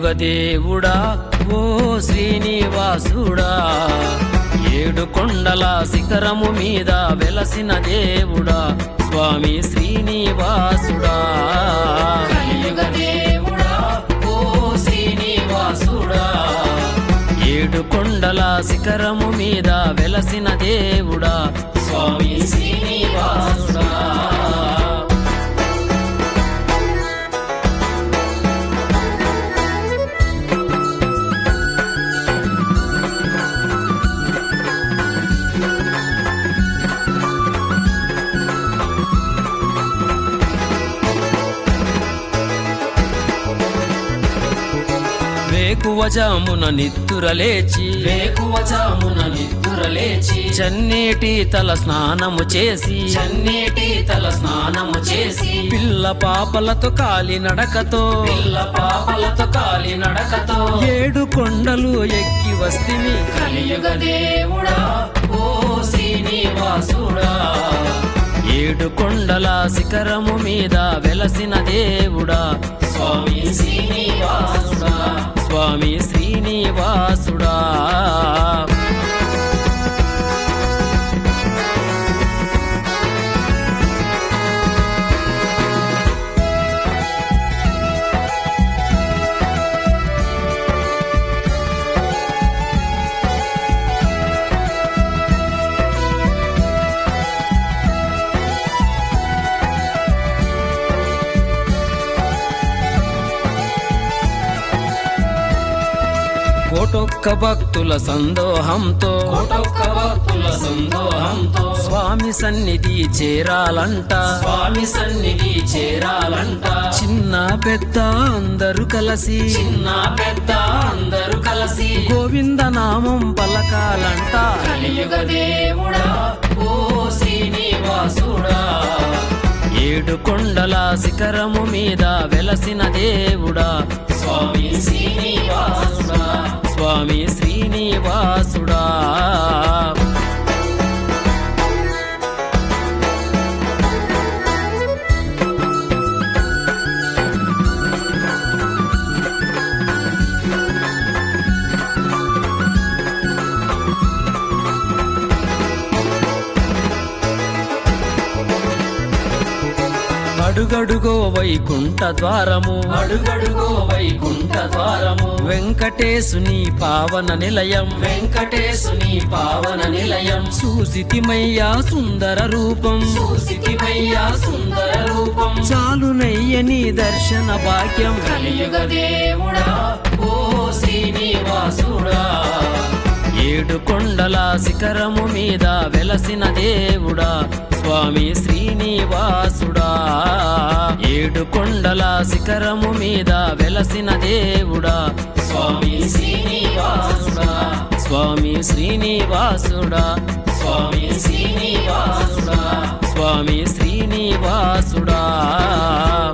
దేవుడా ఓ శ్రీనివాసుడా ఏడు కొండల శిఖరము మీద వెలసిన దేవుడా స్వామి శ్రీనివాసుడా కలియుగ దేవుడా ఓ శ్రీనివాసుడా ఏడు కొండల శిఖరము మీద వెలసిన దేవుడా స్వామి శ్రీనివాసుడా వేకువజామున నిద్దురలేచి వేకువజామున నిద్దురలేచి చన్నేటి తల స్నానము చేసి చన్నేటి తల స్నానము చేసి పిల్ల పాపలతో కాలి నడకతో పిల్ల పాపలతో కాలి నడకతో ఏడు కొండలు ఎక్కి వస్తిని కలియుగ దేవుడా ఓ శ్రీనివాసుడా ఏడు కొండల శిఖరము మీద వెలసిన దేవుడా స్వామి శ్రీనివాసుడా స్వామి శ్రీనివాసుడా కోటొక్క భక్తుల సందోహంతో కోటొక్క భక్తుల సందోహంతో స్వామి సన్నిధి చేరాలంట స్వామి సన్నిధి చేరాలంట చిన్న పెద్ద అందరూ కలిసి చిన్న పెద్ద అందరూ కలిసి గోవింద నామం పలకాలంట కలియుగ దేవుడా ఓ శ్రీనివాసుడా ఏడు కొండల శిఖరము మీద వెలసిన దేవుడా స్వామి శ్రీనివాసుడా స్వామి శ్రీనివాసుడా అడుగడుగో వైకుంఠ ద్వారము అడుగడుగో వైకుంఠ ద్వారము వెంకటేశుని పావన నిలయం వెంకటేశుని పావన నిలయం సూసితిమయ్యా సుందర రూపం సూసితిమయ్యా సుందర రూపం చాలునయ్యని దర్శన భాగ్యం కలియుగ దేవుడా ఓ శ్రీనివాసుడా ఏడు కొండల శిఖరము మీద వెలసిన దేవుడా స్వామి శ్రీనివాసుడా ఏడు కొండల శిఖరము మీద వెలసిన దేవుడా స్వామి శ్రీనివాసుడా స్వామి శ్రీనివాసుడా స్వామి శ్రీనివాసుడా స్వామి శ్రీనివాసుడా